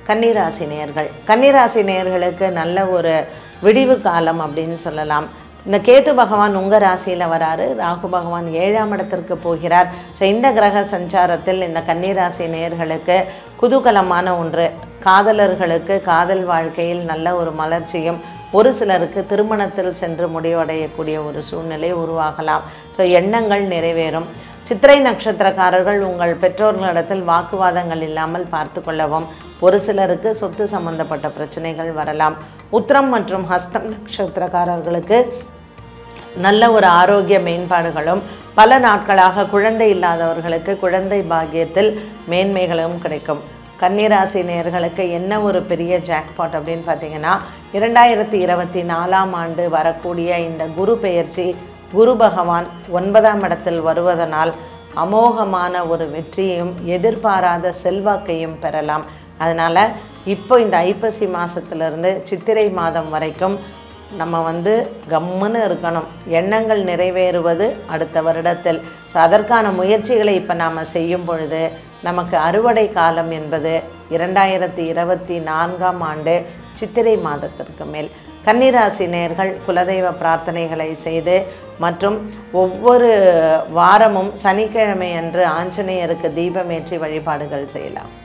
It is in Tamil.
கன்னிராசி நேயர்கள் கன்னிராசி நேயர்களுக்கு நல்ல ஒரு விடிவு காலம் அப்படின்னு சொல்லலாம் இந்த கேது பகவான் உங்கள் ராசியில் வராரு ராகு பகவான் ஏழாம் இடத்திற்கு போகிறார் ஸோ இந்த கிரக சஞ்சாரத்தில் இந்த கன்னிராசி நேயர்களுக்கு குதூகலமான ஒன்று காதலர்களுக்கு காதல் வாழ்க்கையில் நல்ல ஒரு மலர்ச்சியும் ஒரு சிலருக்கு திருமணத்தில் சென்று முடிவடையக்கூடிய ஒரு சூழ்நிலை உருவாகலாம் ஸோ எண்ணங்கள் நிறைவேறும் சித்திரை நட்சத்திரக்காரர்கள் உங்கள் பெற்றோர்களிடத்தில் வாக்குவாதங்கள் இல்லாமல் பார்த்து கொள்ளவும் ஒரு சிலருக்கு சொத்து சம்பந்தப்பட்ட பிரச்சனைகள் வரலாம் உத்திரம் மற்றும் ஹஸ்தம் நட்சத்திரக்காரர்களுக்கு நல்ல ஒரு ஆரோக்கிய மேம்பாடுகளும் பல நாட்களாக குழந்தை இல்லாதவர்களுக்கு குழந்தை பாக்கியத்தில் மேன்மைகளும் கிடைக்கும் கன்னிராசி நேயர்களுக்கு என்ன ஒரு பெரிய ஜாக்பாட் அப்படின்னு பார்த்தீங்கன்னா இரண்டாயிரத்தி இருபத்தி நாலாம் ஆண்டு வரக்கூடிய இந்த குரு பெயர்ச்சி குரு பகவான் ஒன்பதாம் இடத்தில் வருவதனால் அமோகமான ஒரு வெற்றியையும் எதிர்பாராத செல்வாக்கையும் பெறலாம் அதனால் இப்போ இந்த ஐப்பசி மாதத்துலேருந்து சித்திரை மாதம் வரைக்கும் நம்ம வந்து கம்முன்னு இருக்கணும் எண்ணங்கள் நிறைவேறுவது அடுத்த வருடத்தில் ஸோ அதற்கான முயற்சிகளை இப்போ நாம் செய்யும் பொழுது நமக்கு அறுவடை காலம் என்பது இரண்டாயிரத்தி இருபத்தி நான்காம் ஆண்டு சித்திரை மாதத்திற்கு மேல் கன்னிராசி நேர்கள் குலதெய்வ பிரார்த்தனைகளை செய்து மற்றும் ஒவ்வொரு வாரமும் சனிக்கிழமை அன்று ஆஞ்சநேயருக்கு தீபமேற்றி வழிபாடுகள் செய்யலாம்